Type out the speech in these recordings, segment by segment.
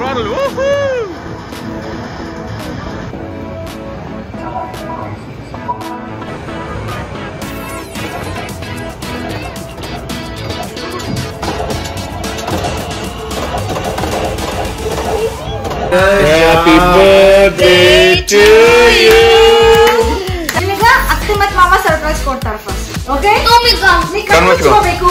throttle. Woohoo! Happy birthday to you. ಈಗ ಅತ್ತೆ ಮತ್ ಮಾಮ ಸರ್ಪ್ರೈಸ್ ಕೊಡ್ತಾರ ಫಸ್ಟ್ ಓಕೆ ನೀ ಕಣ್ಣು ಕಣ್ಣ್ ಮುಚ್ಕೊ. ಮುಚ್ಕೋಬೇಕು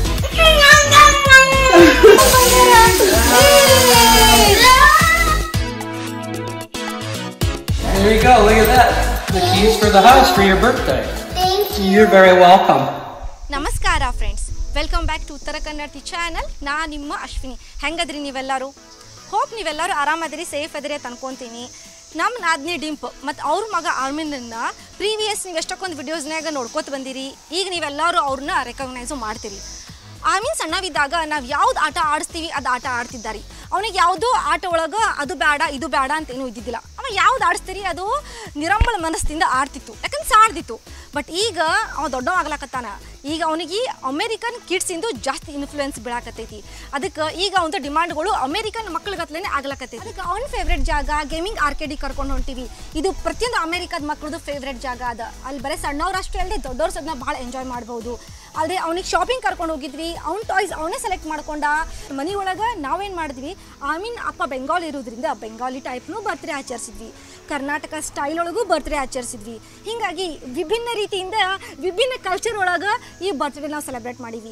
There you go. Look at that. The keys for the house for your birthday. You're very welcome. ನಮಸ್ಕಾರ friends welcome back to Uttara Kannada channel ನಾ ನಿಮ್ಮ ಅಶ್ವಿನಿ ಹೆಂಗದ್ರಿ ನೀವೆಲ್ಲರೂ ಹೋಪ್ ನೀವೆಲ್ಲರೂ ಆರಾಮದಿರಿ ಸೇಫ್ ಅದಿರಿ ಅಂತ ಅನ್ಕೊಂತೀನಿ ನಮ್ಮ ನಾದ್ನಿ ಡಿಂಪ್ ಮತ್ತು ಅವ್ರ ಮಗ ಆರ್ಮಿನನ್ನ ಪ್ರೀವಿಯಸ್ ನೀವು ಎಷ್ಟಕ್ಕೊಂದು ವಿಡಿಯೋಸ್ನಾಗ ನೋಡ್ಕೋತ ಬಂದಿರಿ ಈಗ ನೀವೆಲ್ಲರೂ ಅವ್ರನ್ನ ರೆಕಗ್ನೈಸು ಮಾಡ್ತೀರಿ ಆಮೀನ್ ಸಣ್ಣವಿದ್ದಾಗ ನಾವು ಯಾವ್ದು ಆಟ ಆಡಿಸ್ತೀವಿ ಅದು ಆಟ ಆಡ್ತಿದ್ದಾರೆ ಅವನಿಗೆ ಯಾವುದೋ ಆಟ ಒಳಗೆ ಅದು ಬೇಡ ಇದು ಬೇಡ ಅಂತ ಏನೂ ಇದ್ದಿದ್ದಿಲ್ಲ ಅವ ಯಾವ್ದು ಆಡಿಸ್ತೀರಿ ಅದು ನಿರಂಬಳ ಮನಸ್ಸಿಂದ ಆಡ್ತಿತ್ತು ಯಾಕಂದ್ರೆ ಸಾಡ್ದಿತ್ತು ಬಟ್ ಈಗ ಅವ ದೊಡ್ಡವ ಆಗ್ಲಕತ್ತಾನ ಈಗ ಅವನಿಗೆ ಅಮೇರಿಕನ್ ಕಿಡ್ಸಿಂದು ಜಾಸ್ತಿ ಇನ್ಫ್ಲೂಯೆನ್ಸ್ ಬೀಳಾಕತ್ತೈತಿ ಅದಕ್ಕೆ ಈಗ ಅವನ ಡಿಮಾಂಡ್ಗಳು ಅಮೇರಿಕನ್ ಮಕ್ಳಿಗತ್ಲೇನೆ ಆಗ್ಲಕತ್ತೈತಿ ಅದಕ್ಕೆ ಅವನ ಫೇವ್ರೆಟ್ ಜಾಗ ಗೇಮಿಂಗ್ ಆರ್ಕೆಡಿಗೆ ಕರ್ಕೊಂಡು ಹೊಂಟಿವಿ ಇದು ಪ್ರತಿಯೊಂದು ಅಮೇರಿಕದ ಮಕ್ಳದು ಫೇವ್ರೆಟ್ ಜಾಗ ಅದ ಅಲ್ಲಿ ಬರೀ ಸಣ್ಣವ್ರು ಅಷ್ಟೇ ಅಲ್ಲದೆ ದೊಡ್ಡವ್ರು ಸದ್ನ ಭಾಳ ಎಂಜಾಯ್ ಮಾಡ್ಬೋದು ಅಲ್ಲದೆ ಅವ್ನಿಗೆ ಶಾಪಿಂಗ್ ಕರ್ಕೊಂಡು ಹೋಗಿದ್ವಿ ಅವ್ನ ಟಾಯ್ಸ್ ಅವನೇ ಸೆಲೆಕ್ಟ್ ಮಾಡ್ಕೊಂಡ ಮನೆ ಒಳಗೆ ನಾವೇನು ಮಾಡಿದ್ವಿ ಆಮೀನ್ ಅಪ್ಪ ಬೆಂಗಾಲ್ ಇರೋದ್ರಿಂದ ಬೆಂಗಾಲಿ ಟೈಪ್ನು ಬರ್ತ್ಡೇ ಆಚರಿಸಿದ್ವಿ ಕರ್ನಾಟಕ ಸ್ಟೈಲ್ ಒಳಗೂ ಬರ್ತ್ಡೇ ಆಚರಿಸಿದ್ವಿ ಹೀಗಾಗಿ ವಿಭಿನ್ನ ರೀತಿಯಿಂದ ವಿಭಿನ್ನ ಕಲ್ಚರ್ ಒಳಗೆ ಈ ಬರ್ತ್ಡೇ ನಾವು ಸೆಲೆಬ್ರೇಟ್ ಮಾಡೀವಿ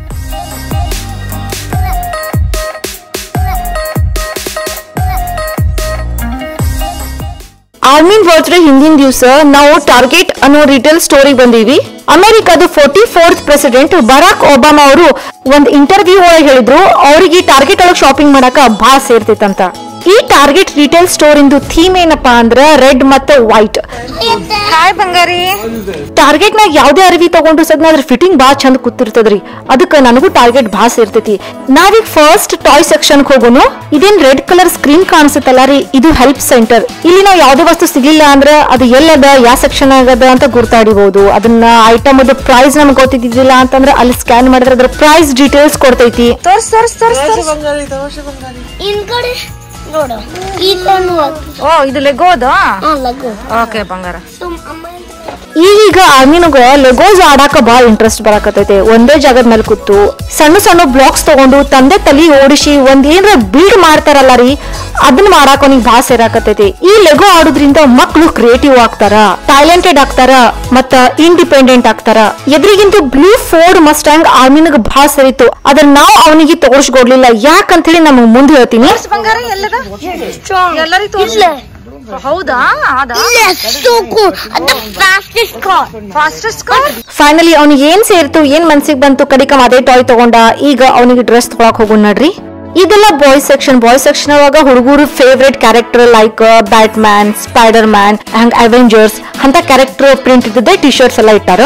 ಆರ್ಮಿನ್ ಬರ್ತ್ಡೇ ಹಿಂದಿನ ದಿವಸ ನಾವು ಟಾರ್ಗೆಟ್ ಅನ್ನೋ ರಿಟೇಲ್ ಸ್ಟೋರಿಗೆ ಬಂದೀವಿ ಅಮೆರಿಕದ forty fourth president Barack Obama ಅವರು ಒಂದ್ ಇಂಟರ್ವ್ಯೂ ಒಳಗೆ ಹೇಳಿದ್ರು ಅವರಿಗೆ ಟಾರ್ಗೆಟ್ ಒಳಗೆ ಶಾಪಿಂಗ್ ಮಾಡಕ ಭಾಳ ಸೇರ್ತೈತಂತ ಈ ಟಾರ್ಗೆಟ್ ರಿಟೇಲ್ ಸ್ಟೋರ್ ಇಂದು ಥೀಮ್ ಏನಪ್ಪಾ ಅಂದ್ರ ರೆಡ್ ಮತ್ತೆ ವೈಟ್ ಹಾಯ್ ಬಂಗಾರಿ ಟಾರ್ಗೆಟ್ ನಾಗ ಯಾವ್ದೇ ಅರಿವಿ ತಗೊಂಡು ಸದ್ನ ಅದ್ರ ಫಿಟ್ಟಿಂಗ್ ಬಾ ಚಂದ ಕೂತಿರ್ತದ್ರಿ ಅದಕ್ಕ ನನಗೂ ಟಾರ್ಗೆಟ್ ಬಾ ಸೇರ್ತೈತಿ ನಾವೀಗ ಫಸ್ಟ್ ಟಾಯ್ ಸೆಕ್ಷನ್ ಹೋಗೋನು ಇದೇನ್ ರೆಡ್ ಕಲರ್ ಸ್ಕ್ರೀನ್ ಕಾಣಿಸುತ್ತಲ್ಲ ರೀ ಇದು ಹೆಲ್ಪ್ ಸೆಂಟರ್ ಇಲ್ಲಿ ನಾವು ಯಾವ್ದೇ ವಸ್ತು ಸಿಗ್ಲಿಲ್ಲ ಅಂದ್ರ ಅದು ಎಲ್ಲದ ಯಾವ ಸೆಕ್ಷನ್ ಆಗದ ಅಂತ ಗುರ್ತಾಡಿಬಹುದು ಅದನ್ನ ಐಟಮ್ ಅದ ಪ್ರೈಸ್ ನಮ್ಗೆ ಗೊತ್ತಿದ್ದಿಲ್ಲ ಅಂತಂದ್ರೆ ಅಲ್ಲಿ ಸ್ಕ್ಯಾನ್ ಮಾಡಿದ್ರೆ ಅದ್ರ ಪ್ರೈಸ್ ಡೀಟೇಲ್ಸ್ ಕೊಡ್ತೈತಿ ತೋರ್ಸ್ ತೋರ್ಸ್ ತೋರ್ಸ್ ತೋರ್ಸ್ ಇನ್ ಕಡೆ ನೋಡು ಈ ಕಣ್ಣು ಓ ಇದು ಲೆಗೋದ ಲಗು ಓಕೆ ಬಂಗಾರ ಅಮ್ಮ ಈಗೀಗ ಆರ್ಮಿನಗ ಲೆಗೋಸ್ ಆಡಾಕ ಬಾಳ ಇಂಟ್ರೆಸ್ಟ್ ಬರಾಕತೈತೆ ಒಂದೇ ಜಾಗದ ಮೇಲೆ ಕೂತು ಸಣ್ಣ ಸಣ್ಣ ಬ್ಲಾಕ್ಸ್ ತಗೊಂಡು ತಂದೆ ತಲಿ ಓಡಿಸಿ ಒಂದ್ ಏನ್ರ ಬಿಲ್ಡ್ ಮಾಡ್ತಾರಲ್ಲ ರೀ ಅದನ್ನ ಮಾಡಾಕ ಅವನಿಗೆ ಭಾಳ ಸೇರಾಕತೈತಿ ಈ ಲೆಗೋ ಆಡೋದ್ರಿಂದ ಮಕ್ಳು ಕ್ರಿಯೇಟಿವ್ ಆಗ್ತಾರ ಟ್ಯಾಲೆಂಟೆಡ್ ಆಗ್ತಾರ ಮತ್ತ ಇಂಡಿಪೆಂಡೆಂಟ್ ಆಗ್ತಾರ ಎದ್ರಿಗಿಂತ ಬ್ಲೂ ಫೋರ್ಡ್ ಮಸ್ಟ್ಯಾಂಗ್ ಆರ್ಮಿನಗ ಭಾಳ ಸೇರಿತ್ತು ಅದನ್ನ ನಾವು ಅವನಿಗೆ ತೋರ್ಸ್ಕೊಡ್ಲಿಲ್ಲ ಯಾಕಂತ ಹೇಳಿ ನಮಗ್ ಮುಂದೆ ಹೇಳ್ತೀನಿ ಬಂಗಾರ ಎಲ್ಲದ ಎಲ್ಲರಿಗೂ ತೋರ್ಸ್ ಹೌದಾ ಅದ ಇಲ್ಲ ತೂಕು ಅದು fastest car fastest car finally ಅವ್ನಿಗೆ ಏನ್ ಸೇರ್ತು ಏನ್ ಮನ್ಸಿಗೆ ಬಂತು ಕಡಿಕ ಅದೇ ಟಾಯ್ ತಗೊಂಡ ಈಗ ಅವನಿಗೆ ಡ್ರೆಸ್ ತೊಗೊಳಕ್ ಹೋಗೋಣ ನಡ್ರಿ ಇದೆಲ್ಲ ಬಾಯ್ಸ್ ಸೆಕ್ಷನ್ ಬಾಯ್ಸ್ ಸೆಕ್ಷನ್ ಒಳಗ ಹುಡುಗರು favourite character like Batman Spiderman ಹಂಗ್ ಅವೆಂಜರ್ಸ್ ಅಂತ ಕ್ಯಾರೆಕ್ಟರ್ ಪ್ರಿಂಟ್ ಇದ್ದದೆ ಟಿ ಶರ್ಟ್ಸ್ ಎಲ್ಲ ಇಟ್ಟಾರ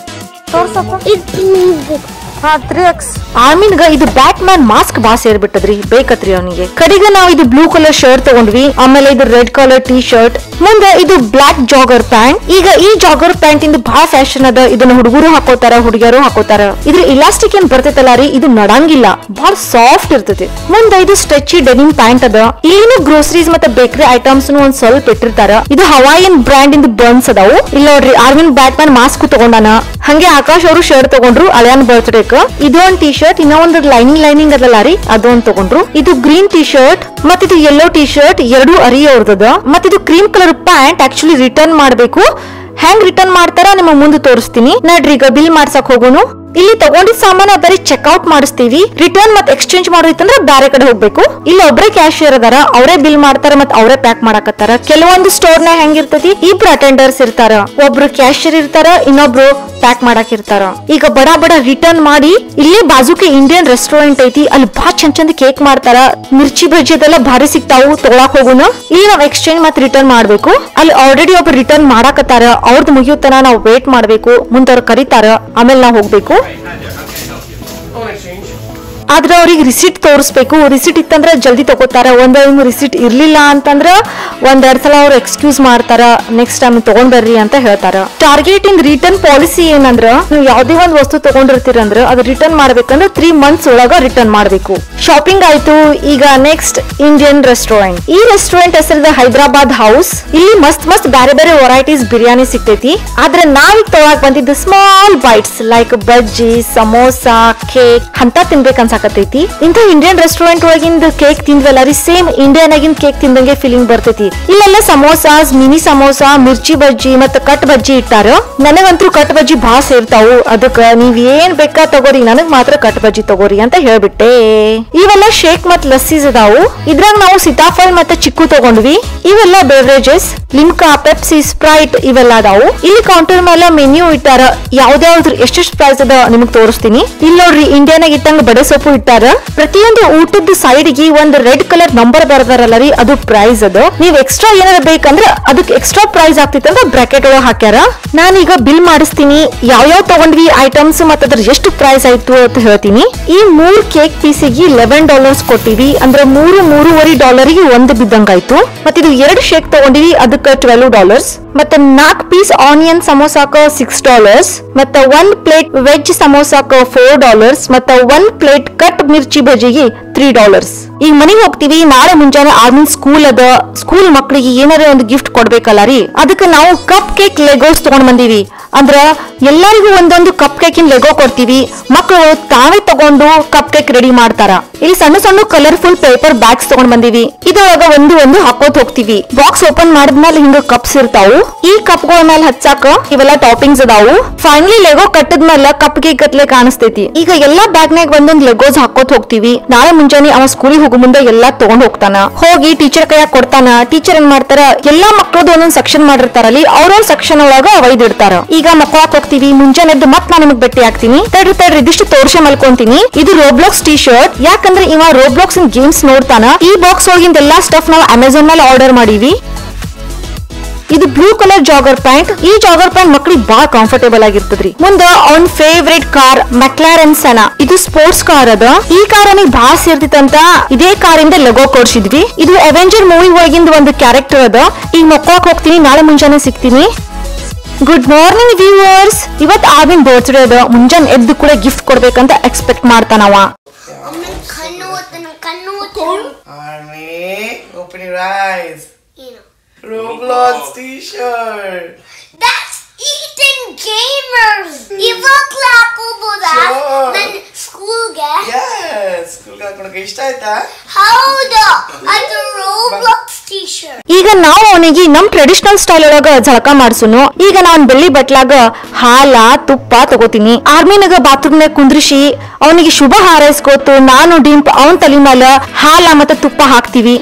ಇದು ಹಾ ತ್ರೀ ಎಕ್ಸ್ ಆರ್ಮಿನ್ಗ ಇದು ಬ್ಯಾಟ್ ಮ್ಯಾನ್ ಮಾಸ್ಕ್ ಬಾ ಸೇರ್ಬಿಟ್ಟದ್ರಿ ಬೇಕತ್ರಿ ಅವನಿಗೆ ಕಡೆಗೆ ನಾವು ಇದು ಬ್ಲೂ ಕಲರ್ ಶರ್ಟ್ ತಗೊಂಡ್ವಿ ಆಮೇಲೆ ಇದು ರೆಡ್ ಕಲರ್ ಟಿ ಶರ್ಟ್ ಮುಂದೆ ಇದು ಬ್ಲಾಕ್ ಜಾಗರ್ ಪ್ಯಾಂಟ್ ಈಗ ಈ ಜಾಗರ್ ಪ್ಯಾಂಟ್ ಇಂದ ಬಹಳ ಫ್ಯಾಷನ್ ಅದ ಇದನ್ನ ಹುಡುಗರು ಹಾಕೋತಾರ ಹುಡುಗಿಯರು ಹಾಕೋತಾರ ಇದ್ರ ಇಲಾಸ್ಟಿಕ್ ಏನ್ ಬರ್ತೈತಲ್ಲ ರೀ ಇದು ನಡಂಗಿಲ್ಲ ಬಹಳ ಸಾಫ್ಟ್ ಇರ್ತೈತಿ ಮುಂದೆ ಇದು ಸ್ಟ್ರೆಚಿ ಡೆನಿಮ್ ಪ್ಯಾಂಟ್ ಅದ ಇಲ್ಲಿನೂ ಗ್ರೋಸರೀಸ್ ಮತ್ತೆ ಬೇಕರಿ ಐಟಮ್ಸ್ ಒಂದ್ ಸ್ವಲ್ಪ ಇಟ್ಟಿರ್ತಾರ ಇದು ಹವಾಯಿಯನ್ ಬ್ರ್ಯಾಂಡ್ ಇಂದ ಬರ್ನ್ಸ್ ಅದಾವು ಇಲ್ಲ ನೋಡ್ರಿ ಆರ್ಮಿನ್ ಬ್ಯಾಟ್ ಮ್ಯಾನ್ ಮಾಸ್ಕ್ ತಗೊಂಡಾನ ಹಂಗೆ ಆಕಾಶ್ ಅವರು ಶರ್ಟ್ ತಗೊಂಡ್ರು ಅಳಿಯನ್ ಬರ್ತ್ಡೇಕ್ ಇದು ಒಂದ್ ಟಿ ಶರ್ಟ್ ಇನ್ನೂ ಒಂದು ಲೈನಿಂಗ್ ಲೈನಿಂಗ್ ಅದಲ್ಲ ರೀ ಅದೊಂದ್ ತಗೊಂಡ್ರು ಇದು ಗ್ರೀನ್ ಟಿ ಶರ್ಟ್ ಮತ್ ಇದು ಯೆಲ್ಲೋ ಟಿ ಶರ್ಟ್ ಎರಡು ಅರಿ ಅವ್ರದದ ಮತ್ ಇದು cream colour pant actually return ಮಾಡ್ಬೇಕು ಹೆಂಗ್ ರಿಟರ್ನ್ ಮಾಡ್ತಾರ ನಿಮ್ಮ ಮುಂದೆ ತೋರಿಸ್ತೀನಿ ನಡ್ರಿ ಈಗ ಬಿಲ್ ಮಾಡ್ಸಕ್ ಹೋಗೋನು ಇಲ್ಲಿ ತಗೊಂಡಿದ್ ಸಾಮಾನ ಬರೀ ಚೆಕ್ಔಟ್ ಮಾಡಿಸ್ತೀವಿ ರಿಟರ್ನ್ ಮತ್ ಎಕ್ಸ್ಚೇಂಜ್ ಮಾಡೋದಿತ್ತಂದ್ರೆ ಬೇರೆ ಕಡೆ ಹೋಗ್ಬೇಕು ಇಲ್ಲಿ ಒಬ್ರೇ ಕ್ಯಾಶಿಯರ್ ಅದಾರ ಅವರೇ ಬಿಲ್ ಮಾಡ್ತಾರ ಮತ್ ಅವರೇ ಪ್ಯಾಕ್ ಮಾಡಾಕತ್ತಾರ ಕೆಲವೊಂದು ಸ್ಟೋರ್ ನ ಹೆಂಗಿರ್ತೈತಿ ಇಬ್ರು ಅಟೆಂಡರ್ಸ್ ಇರ್ತಾರ ಒಬ್ರು ಕ್ಯಾಶಿಯರ್ ಇರ್ತಾರ ಇನ್ನೊಬ್ರು ಪ್ಯಾಕ್ ಮಾಡಾಕ್ ಇರ್ತಾರ ಈಗ ಬಡ ಬಡ ರಿಟರ್ನ್ ಮಾಡಿ ಇಲ್ಲೇ ಬಾಜುಕೆ ಇಂಡಿಯನ್ ರೆಸ್ಟೋರೆಂಟ್ ಐತಿ ಅಲ್ಲಿ ಬಾ ಚಂದ ಚಂದ ಕೇಕ್ ಮಾಡ್ತಾರ ಮಿರ್ಚಿ ಬಜ್ಜಿ ಅದೆಲ್ಲ ಭಾರಿ ಸಿಗ್ತಾವು ತಗೊಳಕ್ ಹೋಗುನು ಇಲ್ಲಿ ನಾವ್ ಎಕ್ಸ್ಚೇಂಜ್ ಮತ್ ರಿಟರ್ನ್ ಮಾಡ್ಬೇಕು ಅಲ್ಲಿ ಆಲ್ರೆಡಿ ಒಬ್ರು ರಿಟರ್ನ್ ಮಾಡಾಕತ್ತಾರ ಅವ್ರದ್ದು ಮುಗಿಯುತ್ತನ ನಾವು ವೇಟ್ ಮಾಡ್ಬೇಕು ಮುಂದವ್ರು ಕರೀತಾರ ಆಮೇಲೆ ನಾವ್ ಹೋಗ್ಬೇಕು ಆದ್ರೆ ಅವ್ರಿಗೆ ರಿಸಿಟ್ ತೋರಿಸ್ಬೇಕು ರಿಸಿಟ್ ಇತ್ತಂದ್ರ ಜಲ್ದಿ ತಗೋತಾರ ಒಂದ್ ರಿಸಿಟ್ ಇರ್ಲಿಲ್ಲ ಅಂತಂದ್ರ ಒಂದೆರಡ್ ಸಲ ಅವ್ರು ಎಕ್ಸ್ಕ್ಯೂಸ್ ಮಾಡ್ತಾರ ನೆಕ್ಸ್ಟ್ ಟೈಮ್ ತಗೊಂಡ್ ಬರ್ರಿ ಅಂತ ಹೇಳ್ತಾರ ಟಾರ್ಗೆಟ್ ಇನ್ ರಿಟರ್ನ್ ಪಾಲಿಸಿ ಏನಂದ್ರ ನೀವು ಯಾವ್ದೇ ಒಂದ್ ವಸ್ತು ತಗೊಂಡಿರ್ತೀರಂದ್ರ ಅದು ರಿಟರ್ನ್ ಮಾಡ್ಬೇಕಂದ್ರ ತ್ರೀ ಮಂತ್ಸ್ ಒಳಗ ರಿಟರ್ನ್ ಮಾಡ್ಬೇಕು ಶಾಪಿಂಗ್ ಆಯ್ತು ಈಗ ನೆಕ್ಸ್ಟ್ ಇಂಡಿಯನ್ ರೆಸ್ಟೋರೆಂಟ್ ಈ ರೆಸ್ಟೋರೆಂಟ್ ಹೆಸರಿದ ಹೈದರಾಬಾದ್ ಹೌಸ್ ಇಲ್ಲಿ ಮಸ್ತ್ ಮಸ್ತ್ ಬೇರೆ ಬೇರೆ ವೆರೈಟೀಸ್ ಬಿರಿಯಾನಿ ಸಿಗ್ತೈತಿ ಆದ್ರೆ ನಾವೀಗ ತಗೊಳಕ್ ಬಂದಿದ್ದು small bites like bajji samosa cake ಅಂತ ತಿನ್ಬೇಕ್ ಅನ್ಸಾಕತೈತಿ ಇಂಥ ಇಂಡಿಯನ್ ರೆಸ್ಟೋರೆಂಟ್ ಒಳಗಿಂದ ಕೇಕ್ ತಿಂದ್ವಲ್ಲ ರೀ ಸೇಮ್ ಇಂಡಿಯನ್ ಆಗಿನ ಕೇಕ್ ತಿಂದಂಗೆ ಫೀಲಿಂಗ್ ಬರ್ತೈತಿ ಇಲ್ಲೆಲ್ಲ ಸಮೋಸಾಸ್ ಮಿನಿ ಸಮೋಸಾ ಮಿರ್ಚಿ ಬಜ್ಜಿ ಮತ್ತ ಕಟ್ ಬಜ್ಜಿ ಇಟ್ಟಾರ ನನಗಂತೂ ಕಟ್ ಬಜ್ಜಿ ಬಾ ಸೇರ್ತಾವು ಅದಕ್ಕ ನೀವ್ ಏನ್ ಬೇಕಾ ತಗೋರಿ ನನಗ್ ಮಾತ್ರ ಕಟ್ ಬಜ್ಜಿ ತಗೋರಿ ಅಂತ ಹೇಳ್ಬಿಟ್ಟೆ ಇವೆಲ್ಲ ಶೇಕ್ ಮತ್ ಲಸ್ಸೀಸ್ ಅದಾವು ಇದ್ರಾಗ ನಾವು ಸೀತಾಫಲ್ ಮತ್ತೆ ಚಿಕ್ಕು ತಗೊಂಡ್ವಿ ಇವೆಲ್ಲ ಬೇವರೇಜಸ್ ಲಿಮ್ಕಾ ಪೆಪ್ಸಿ ಸ್ಪ್ರೈಟ್ ಇವೆಲ್ಲ ಅದಾವು ಇಲ್ಲಿ ಕೌಂಟರ್ ಮೇಲೆ ಮೆನ್ಯೂ ಇಟ್ಟಾರ ಯಾವ್ದಾವ್ದ್ರ ಎಷ್ಟೆಷ್ಟು ಪ್ರೈಸ್ ಅದ ನಿಮಗ್ ತೋರಿಸ್ತೀನಿ ಇಲ್ಲಿ ನೋಡ್ರಿ ಇಂಡಿಯಾನಾಗ ಇಟ್ಟಂಗ ಬಡೆ ಸೊಪ್ಪು ಇಟ್ಟಾರ ಪ್ರತಿಯೊಂದು ಊಟದ ಸೈಡ್ ಗೆ ಒಂದ್ ರೆಡ್ ಕಲರ್ ನಂಬರ್ ಬರ್ದಾರಲ್ಲ ರೀ ಅದು ಪ್ರೈಸ್ ಅದು ನೀವ್ ಎಕ್ಸ್ಟ್ರಾ ಏನಾರ ಬೇಕಂದ್ರ ಅದಕ್ಕೆ ಎಕ್ಸ್ಟ್ರಾ ಪ್ರೈಸ್ ಆಗ್ತೈತೆ ಅಂತ ಬ್ರಾಕೆಟ್ ಒಳಗೆ ಹಾಕ್ಯಾರ ನಾನೀಗ ಬಿಲ್ ಮಾಡಿಸ್ತೀನಿ ಯಾವ್ಯಾವ ತಗೊಂಡ್ವಿ ಐಟಮ್ಸ್ ಮತ್ತ ಅದ್ರ ಎಷ್ಟು ಪ್ರೈಸ್ ಆಯ್ತು ಅಂತ ಹೇಳ್ತೀನಿ ಈ ಮೂರ್ ಕೇಕ್ ಪೀಸಿಗೆ ಲೆವೆನ್ ಡಾಲರ್ಸ್ ಕೊಟ್ಟಿವಿ ಅಂದ್ರೆ ಮೂರು ಮೂರುವರೆ ಡಾಲರ್ಗೆ ಒಂದು ಬಿದ್ದಂಗಾಯ್ತು ಮತ್ತ ಇದು ಎರಡು ಶೇಕ್ ತಗೊಂಡಿವಿ ಅದಕ್ಕೆ ಟ್ವೆಲ್ವ್ ಡಾಲರ್ಸ್ ಮತ್ತೆ ನಾಲ್ಕು ಪೀಸ್ ಆನಿಯನ್ ಸಮೋಸಾಕ ಸಿಕ್ಸ್ ಡಾಲರ್ಸ್ ಮತ್ತೆ ಒಂದ್ ಪ್ಲೇಟ್ ವೆಜ್ ಸಮೋಸಾಕ ಫೋರ್ ಡಾಲರ್ಸ್ ಮತ್ತೆ ಒಂದ್ ಪ್ಲೇಟ್ ಕಟ್ ಮಿರ್ಚಿ ಬಜಿಗೆ ತ್ರೀ ಡಾಲರ್ಸ್ ಈಗ ಮನೆಗೆ ಹೋಗ್ತೀವಿ ನಾಳೆ ಮುಂಜಾನೆ ಆದ್ಮೇಲೆ ಸ್ಕೂಲ್ ಅದ ಸ್ಕೂಲ್ ಮಕ್ಕಳಿಗೆ ಏನಾರ ಒಂದು ಗಿಫ್ಟ್ ಕೊಡ್ಬೇಕಲ್ಲ ರೀ ಅದಕ್ಕೆ ನಾವು ಕಪ್ ಕೇಕ್ ಲೆಗೋಸ್ ತಗೊಂಡ್ ಬಂದೀವಿ ಅಂದ್ರ ಎಲ್ಲರಿಗೂ ಒಂದೊಂದು ಕಪ್ ಕೇಕಿನ ಲೆಗೋ ಕೊಡ್ತೀವಿ ಮಕ್ಕಳು ತಾವೇ ತಗೊಂಡು ಕಪ್ ಕೇಕ್ ರೆಡಿ ಮಾಡ್ತಾರ ಇಲ್ಲಿ ಸಣ್ಣ ಸಣ್ಣ ಕಲರ್ಫುಲ್ ಪೇಪರ್ ಬ್ಯಾಗ್ಸ್ ತಗೊಂಡ್ ಬಂದೀವಿ ಇದ್ರೊಳಗ ಒಂದು ಒಂದು ಹಾಕೋತ್ ಹೋಗ್ತೀವಿ ಬಾಕ್ಸ್ ಓಪನ್ ಮಾಡಿದ್ಮೇಲೆ ಹಿಂಗ ಕಪ್ಸ್ ಇರ್ತಾವು ಈ ಕಪ್ಗಳ ಮೇಲೆ ಹಚ್ಚಾಕ ಇವೆಲ್ಲ ಟಾಪಿಂಗ್ಸ್ ಅದಾವು ಫೈನಲಿ ಲೆಗೋ ಕಟ್ಟದ್ಮೇಲೆ ಕಪ್ ಕೇಕ್ ಗತ್ಲೆ ಕಾಣಿಸ್ತೈತಿ ಈಗ ಎಲ್ಲಾ ಬ್ಯಾಗ್ನಾಗ ಒಂದೊಂದ್ ಲೆಗೋಸ್ ಹಾಕೋತ್ ಹೋಗ್ತೀವಿ ನಾಳೆ ಮುಂಜಾನೆ ಅವ ಸ್ಕೂಲಿಗೆ ಹೋಗೋ ಮುಂದೆ ಎಲ್ಲಾ ತಗೊಂಡ್ ಹೋಗ್ತಾನ ಹೋಗಿ ಟೀಚರ್ ಕೈಯಾಗ ಕೊಡ್ತಾನ ಟೀಚರ್ ಏನ್ ಮಾಡ್ತಾರ ಎಲ್ಲಾ ಮಕ್ಕಳದು ಒಂದೊಂದ್ ಸೆಕ್ಷನ್ ಮಾಡಿರ್ತಾರಲ್ಲಿ ಅವ್ರವ್ರ ಸೆಕ್ಷನ್ ಒಳಗ ಒಯ್ದಿಡ್ತಾರ ಈಗ ಮಕ್ಕಳಾಕ್ ಹೋಗ್ತೀವಿ ಮುಂಜಾನೆ ಎದ್ದು ಮತ್ ನಾನು ನಿಮಗ್ ಭೇಟಿ ಆಗ್ತೀನಿ ತಡ್ರಿ ತಡ್ರಿ ಇದಿಷ್ಟು ತೋರ್ಸೆ ಮಲ್ಕೊಂತೀನಿ ಇದು ರೋಬ್ಲಾಕ್ಸ್ ಟಿ ಶರ್ಟ್ ಯಾಕಂದ್ರೆ ಇವ ರೋಬ್ಲಾಕ್ಸ್ ಗೇಮ್ಸ್ ನೋಡ್ತಾನ ಈ ಬಾಕ್ಸ್ ಒಳಗಿಂದ ಎಲ್ಲಾ ಸ್ಟಫ್ ನಾವು ಅಮೆಝಾನ್ ಮೇಲೆ ಆರ್ಡರ್ ಮಾಡೀವಿ ಇದು ಬ್ಲೂ ಕಲರ್ ಜಾಗರ್ ಪ್ಯಾಂಟ್ ಈ ಜಾಗರ್ ಪ್ಯಾಂಟ್ ಮಕ್ಳಿಗೆ ಬಾಳ ಕಂಫರ್ಟೇಬಲ್ ಆಗಿರ್ತದ್ರಿ ಮುಂದ ಅವನ್ ಫೇವ್ರೆಟ್ ಕಾರ್ ಮೆಕ್ಲಾರನ್ ಸನ ಇದು ಸ್ಪೋರ್ಟ್ಸ್ ಕಾರ್ ಅದ ಈ ಕಾರ್ ಅವನಿಗೆ ಬಾಳ ಸೇರ್ತಿತ್ತಂತ ಇದೇ ಕಾರಿಂದ ಲಗೋ ಕೊಡ್ಸಿದ್ವಿ ಇದು ಅವೆಂಜರ್ ಮೂವಿ ಒಳಗಿಂದ ಒಂದು ಕ್ಯಾರೆಕ್ಟರ್ ಅದ ಈಗ ಮಕ್ಕಳಕ್ ಹೋಗ್ತೀನಿ ನಾಳೆ ಮುಂಜಾನೆ ಸಿಗ್ತೀನಿ ಗುಡ್ ಮಾರ್ನಿಂಗ್ ವ್ಯೂವರ್ಸ್ ಇವತ್ ಆವಿನ್ ಬರ್ತ್ಡೇ ಅದ ಮುಂಜಾನೆ ಎದ್ದು ಕೂಡ ಗಿಫ್ಟ್ ಕೊಡ್ಬೇಕಂತ ಎಕ್ಸ್ಪೆಕ್ಟ್ ಮಾಡ್ತಾನವ ಅಮ್ಮನ ಕಣ್ಣು ಓದ್ತಾನ ಕಣ್ಣು ಓದ್ತಾನ Army, open your eyes. ಏನು Roblox t-shirt. That's eating gamers ಇವಾಗ್ಲೂ ಹಾಕೋಬೋದಾ Sure. ನನ್ನ ಸ್ಕೂಲ್ಗೆ Yes. ಸ್ಕೂಲ್ ಹಾಕೊಳಕ್ಕೆ ಇಷ್ಟ ಆಯ್ತಾ ಹೌದು ಅದು ರೋಬ್ಲಾಕ್ಸ್ ಟಿ ಶರ್ಟ್ ಈಗ ನಾವು ಅವನಿಗೆ ನಮ್ ಟ್ರೆಡಿಷನಲ್ ಸ್ಟೈಲ್ ಒಳಗ ಜಳಕ ಮಾಡ್ಸುನು ಈಗ ನಾನ್ ಬೆಳ್ಳಿ ಬಟ್ಲಾಗ ಹಾಲ ತುಪ್ಪ ತಗೋತೀನಿ ಆರ್ಮಿನಾಗ ಬಾತ್ರೂಮ್ನಾಗ ಕುಂದ್ರಿಸಿ ಅವನಿಗೆ ಶುಭ ಹಾರೈಸ್ಕೋತು ನಾನು ಡಿಂಪ್ ಅವನ್ ತಲೆ ಮ್ಯಾಲ ಹಾಲ ಮತ್ತೆ ತುಪ್ಪ ಹಾಕ್ತಿವಿ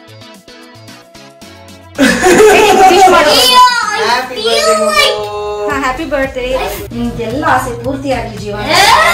Happy birthday, Momo. Happy birthday ನಿಮ್ಗೆಲ್ಲ ಆಸೆ ಪೂರ್ತಿ ಆಗಲಿ ಜೀವನ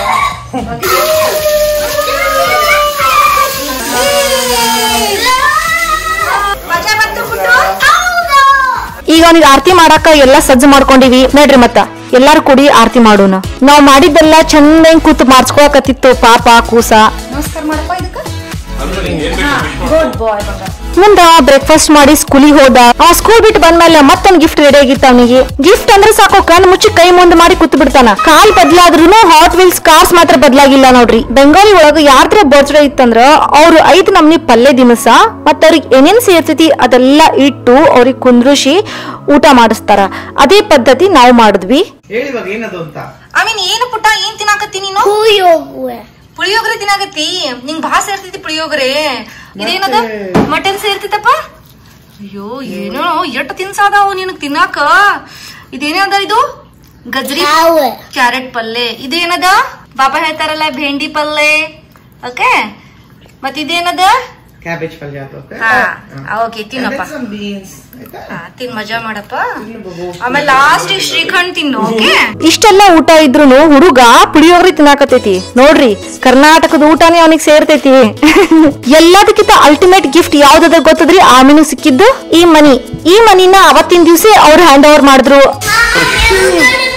ಮಜಾ ಬಂತು ಪುಟ್ಟು ಈಗ ಅವನಿಗೆ ಆರತಿ ಮಾಡಾಕ ಎಲ್ಲಾ ಸಜ್ಜು ಮಾಡ್ಕೊಂಡಿವಿ ನಡ್ರಿ ಮತ್ತ ಎಲ್ಲಾರು ಕೂಡಿ ಆರತಿ ಮಾಡೋಣ ನಾವ್ ಮಾಡಿದ್ದೆಲ್ಲ ಚಂದಂಗ್ ಕೂತ್ ಮಾಡ್ಸ್ಕೊಳಕತ್ತಿತ್ತು ಪಾಪ ಕೂಸ ನಮಸ್ಕಾರ ಮಾಡಪ್ಪ ಇದಕ್ಕ ಗುಡ್ ಬಾಯ್ ಬಂಗಾರ ಮುಂದ ಬ್ರೇಕ್ಫಾಸ್ಟ್ ಮಾಡಿ ಸ್ಕೂಲಿಗೆ ಹೋದ ಆ ಸ್ಕೂಲ್ ಬಿಟ್ಟು ಬಂದ್ಮೇಲೆ ಮತ್ತೊಂದ್ ಗಿಫ್ಟ್ ರೆಡಿ ಆಗಿತ್ತು ಅವನಿಗೆ ಗಿಫ್ಟ್ ಅಂದ್ರೆ ಸಾಕು ಕಣ್ ಮುಚ್ಚಿ ಕೈ ಮುಂದ್ ಮಾಡಿ ಕೂತ್ ಬಿಡ್ತಾನ ಕಾಲ್ ಬದ್ಲಾದ್ರೂ ಹಾಟ್ ವೀಲ್ಸ್ ಕಾರ್ಸ್ ಮಾತ್ರ ಬದ್ಲಾಗಿಲ್ಲ ನೋಡ್ರಿ ಬೆಂಗಾಲಿ ಒಳಗ ಯಾರ್ದ್ರ ಬರ್ತ್ಡೇ ಇತ್ತಂದ್ರ ಅವ್ರು ಐದ್ ನಮ್ನಿ ಪಲ್ಯ ದಿನಸ ಮತ್ತ ಅವ್ರಿಗೆ ಏನೇನ್ ಸೇರ್ತೈತಿ ಅದೆಲ್ಲ ಇಟ್ಟು ಅವ್ರಿಗೆ ಕುಂದ್ರಿಸಿ ಊಟ ಮಾಡಿಸ್ತಾರ ಅದೇ ಪದ್ಧತಿ ನಾವು ಮಾಡಿದ್ವಿ ಹೇಳಿ ಇವಾಗ ಏನದು ಅಂತ ಐ ಮೀನ್ ಏನು ಪುಟ್ಟ ಏನ್ ತಿನ್ನಾಕತ್ತಿ ನೀನು ಹೋಗುವೆ ಪುಳಿಯೋಗರೆ ತಿನ್ನಾಕತ್ತಿ ನಿಂಗ್ ಬಾ ಸೇರ್ತೈತಿ ಪುಳಿಯೋಗರೆ ಇದೇನದ ಮಟನ್ ಸೇರ್ತೈತಪ್ಪ ಅಯ್ಯೋ ಏನೋ ಎಷ್ಟ್ ತಿನ್ಸಾದಾವು ನಿನಗ್ ತಿನ್ನಾಕ ಇದೇನದ ಇದು ಗಜ್ರಿ ಯಾವ ಕ್ಯಾರೆಟ್ ಪಲ್ಲೆ ಇದೇನದ ಬಾಬಾ ಹೇಳ್ತಾರಲ್ಲ ಭೇಂಡಿ ಪಲ್ಲೆ ಓಕೆ ಮತ್ ಇದೇನದ ಕ್ಯಾಬೇಜ್ ಪಲ್ಯ ಅದು okay? ಹಾ ಹಾ. ಓಕೆ ತಿನ್ನಪ್ಪ And then some beans. ಆಯ್ತಾ ಹಾ ತಿನ್ ಮಜಾ ಮಾಡಪ್ಪ ತಿನ್ನು ಬಗು. ಆಮೇಲೆ ಲಾಸ್ಟ್ ಶ್ರೀಖಂಡ್ ತಿನ್ನು ಓಕೆ ಇಷ್ಟೆಲ್ಲ ಊಟ ಇದ್ರು ಹುಡುಗ ಪುಳಿಯೋಗರೆ ತಿನ್ನಾಕತೈತಿ ನೋಡ್ರಿ ಕರ್ನಾಟಕದ ಊಟನೇ ಅವನಿಗೆ ಸೇರ್ತೈತಿ ಎಲ್ಲದಕ್ಕಿಂತ ಅಲ್ಟಿಮೇಟ್ ಗಿಫ್ಟ್ ಯಾವ್ದದ ಗೊತ್ತದ್ರಿ ಆಮೇಲೆ ಸಿಕ್ಕಿದ್ದು ಈ ಮನಿ ಈ ಮನಿನ ಅವತ್ತಿನ ದಿವ್ಸ ಅವ್ರು ಹ್ಯಾಂಡ್ ಓವರ್ ಮಾಡಿದ್ರು Mama,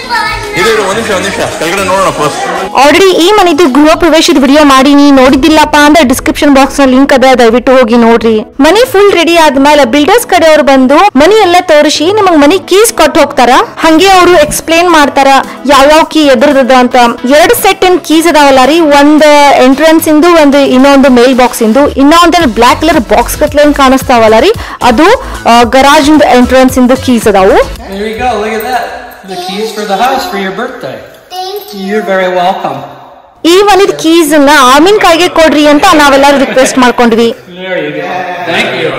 ಇರು ಇರು ಒಂದ್ ನಿಮಿಷ ಒಂದ್ ನಿಮಿಷ ಕೆಳಗಡೆ ನೋಡೋಣ ಫಸ್ಟ್ ಆಲ್ರೆಡಿ ಈ ಮನಿದು ಗೃಹ ಪ್ರವೇಶದ ವಿಡಿಯೋ ಮಾಡೀನಿ ನೋಡಿದ್ದಿಲ್ಲಪ್ಪ ಅಂದ್ರೆ ಡಿಸ್ಕ್ರಿಪ್ಷನ್ ಬಾಕ್ಸ್ ನಲ್ಲಿ ಲಿಂಕ್ ಅದ ದಯವಿಟ್ಟು ಹೋಗಿ ನೋಡ್ರಿ ಮನಿ ಫುಲ್ ರೆಡಿ ಆದ್ಮೇಲೆ ಬಿಲ್ಡರ್ಸ್ ಕಡೆಯವ್ರು ಬಂದು ಮನಿ ಎಲ್ಲ ತೋರಿಸಿ ನಿಮಗ್ ಮನಿ ಕೀಸ್ ಕೊಟ್ಟು ಹೋಗ್ತಾರ ಹಂಗೆ ಅವರು ಎಕ್ಸ್ಪ್ಲೇನ್ ಮಾಡ್ತಾರ ಯಾವ್ಯಾವ ಕೀ ಎದ್ರದದ ಅಂತ ಎರಡ್ ಸೆಟ್ ಏನ್ ಕೀಸ್ ಅದಾವಲ್ಲ ರೀ ಒಂದ್ ಎಂಟ್ರೆನ್ಸ್ ಇಂದು ಒಂದು ಇನ್ನೊಂದು ಮೇಲ್ ಬಾಕ್ಸ್ ಇಂದು ಇನ್ನೊಂದ್ ಬ್ಲಾಕ್ ಕಲರ್ ಬಾಕ್ಸ್ ಕತ್ಲೆ ಏನ್ ಕಾಣಿಸ್ತಾವಲ್ಲ ರೀ ಅದು ಗರಾಜ್ ಇಂದ ಎಂಟ್ರೆನ್ಸ್ ಇಂದ ಕೀಸ್ ಅದಾವು There you go. Look at that. The keys for the house for your birthday. Thank you. You're very welcome. ಈ ಮನಿದ್ ಕೀಸ್ ನ ಆಮಿನ್ ಕೈಗೆ ಕೊಡ್ರಿ ಅಂತ ನಾವೆಲ್ಲರೂ ರಿಕ್ವೆಸ್ಟ್ ಮಾಡ್ಕೊಂಡ್ವಿ There you go. Thank you.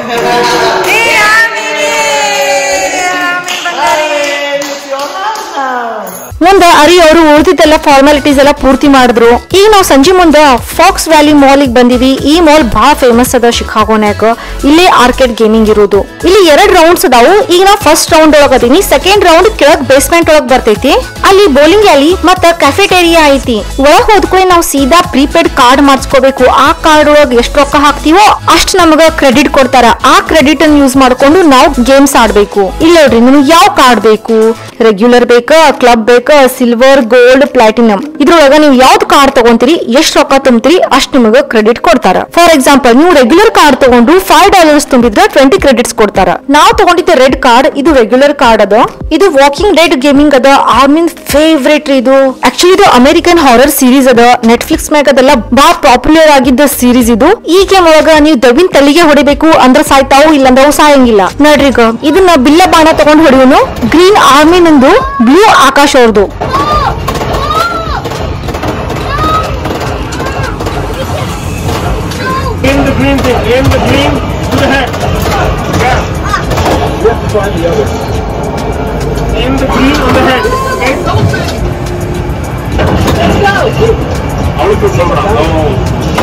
ಮುಂದ ಅರಿ ಅವರು ಉಳಿದಿದ್ದೆಲ್ಲ ಫಾರ್ಮಾಲಿಟೀಸ್ ಎಲ್ಲ ಪೂರ್ತಿ ಮಾಡಿದ್ರು ಈಗ ನಾವು ಸಂಜೆ ಮುಂದ ಫಾಕ್ಸ್ ವ್ಯಾಲಿ ಮಾಲ್ ಗೆ ಬಂದಿವಿ ಈ ಮಾಲ್ ಬಹಳ ಫೇಮಸ್ ಅದ ಶಿಕಾಗೋನ್ಯಾಗ ಇಲ್ಲೇ ಆರ್ಕೆಡ್ ಗೇಮಿಂಗ್ ಇರೋದು ಇಲ್ಲಿ ಎರಡ್ ರೌಂಡ್ಸ್ ಅದಾವು ಈಗ ನಾವು ಫಸ್ಟ್ ರೌಂಡ್ ಒಳಗ ಅದೀನಿ ಸೆಕೆಂಡ್ ರೌಂಡ್ ಕೆಳಗ್ ಬೇಸ್ಮೆಂಟ್ ಒಳಗ್ ಬರ್ತೈತಿ ಅಲ್ಲಿ ಬೌಲಿಂಗ್ alley ಮತ್ತ ಕ್ಯಾಫೆಟೇರಿಯಾ ಐತಿ ಒಳಗ್ ಹೋದ್ಕೂಳೆ ನಾವು ಸೀದಾ ಪ್ರೀಪೇಡ್ ಕಾರ್ಡ್ ಮಾಡಿಸ್ಕೋಬೇಕು ಆ ಕಾರ್ಡ್ ಒಳಗ್ ಎಷ್ಟ್ ರೊಕ್ಕ ಹಾಕ್ತಿವೋ ಅಷ್ಟ್ ನಮಗ ಕ್ರೆಡಿಟ್ ಕೊಡ್ತಾರ ಆ ಕ್ರೆಡಿಟ್ ಅನ್ನು ಯೂಸ್ ಮಾಡ್ಕೊಂಡು ನಾವು ಗೇಮ್ಸ್ ಆಡ್ಬೇಕು ಇಲ್ಲ ನೋಡ್ರಿ ನಿಮ್ಗೆ ಯಾವ ಕಾರ್ಡ್ ಬೇಕು ರೆಗ್ಯುಲರ್ ಬೇಕಾ ಕ್ಲಬ್ ಬೇಕಾ ಸಿಲ್ವರ್ ಗೋಲ್ಡ್ ಪ್ಲಾಟಿನಮ್ ಇದ್ರೊಳಗ ನೀವು ಯಾವ್ದು ಕಾರ್ಡ್ ತಗೊಂತೀರಿ ಎಷ್ಟ್ ರೊಕ್ಕ ತುಂಬ್ತೀರಿ ಅಷ್ಟ್ ನಿಮಗ ಕ್ರೆಡಿಟ್ ಕೊಡ್ತಾರ ಫಾರ್ ಎಕ್ಸಾಂಪಲ್ ನೀವು ರೆಗ್ಯುಲರ್ ಕಾರ್ಡ್ ತಗೊಂಡು ಫೈವ್ ಡಾಲರ್ಸ್ ತುಂಬಿದ್ರೆ ಟ್ವೆಂಟಿ ಕ್ರೆಡಿಟ್ಸ್ ಕೊಡ್ತಾರ ನಾವು ತಗೊಂಡಿದ್ದ ರೆಡ್ ಕಾರ್ಡ್ ಇದು ರೆಗ್ಯುಲರ್ ಕಾರ್ಡ್ ಅದ ಇದು ವಾಕಿಂಗ್ ಡೆಡ್ ಗೇಮಿಂಗ್ ಅದ ಆರ್ಮಿನ್ ಫೇವ್ರೇಟ್ ಇದು ಆಕ್ಚುಲಿ ಇದು ಅಮೆರಿಕನ್ ಹಾರರ್ ಸೀರೀಸ್ ಅದ ನೆಟ್ಫ್ಲಿಕ್ಸ್ ಮ್ಯಾಗ ಅದೆಲ್ಲ ಬಹಳ ಪಾಪ್ಯುಲರ್ ಆಗಿದ್ದ ಸೀರೀಸ್ ಇದು ಈ ಗೇಮ್ ಒಳಗ ನೀವು ದವಿನ್ ತಲೆಗೆ ಹೊಡಿಬೇಕು ಅಂದ್ರ ಸಾಯ್ತಾವು ಇಲ್ಲಂದ್ರ ಅವು ಸಾಯಂಗಿಲ್ಲ ನೋಡ್ರಿ ಈಗ ಇದನ್ನ ಬಿಲ್ಲ ಬಾಣ ತಗೊಂಡ್ ಹೊಡಿಯೋನು ಗ್ರೀನ್ ಆರ್ಮಿ ನಂದು ಬ್ಲೂ ಆಕಾಶ್ ಅವ್ರದ್ದು Aim the green thing. Aim the green to the head. Yeah. You have to find the other. Aim the green on the head. Okay? Let's go. I will put some around.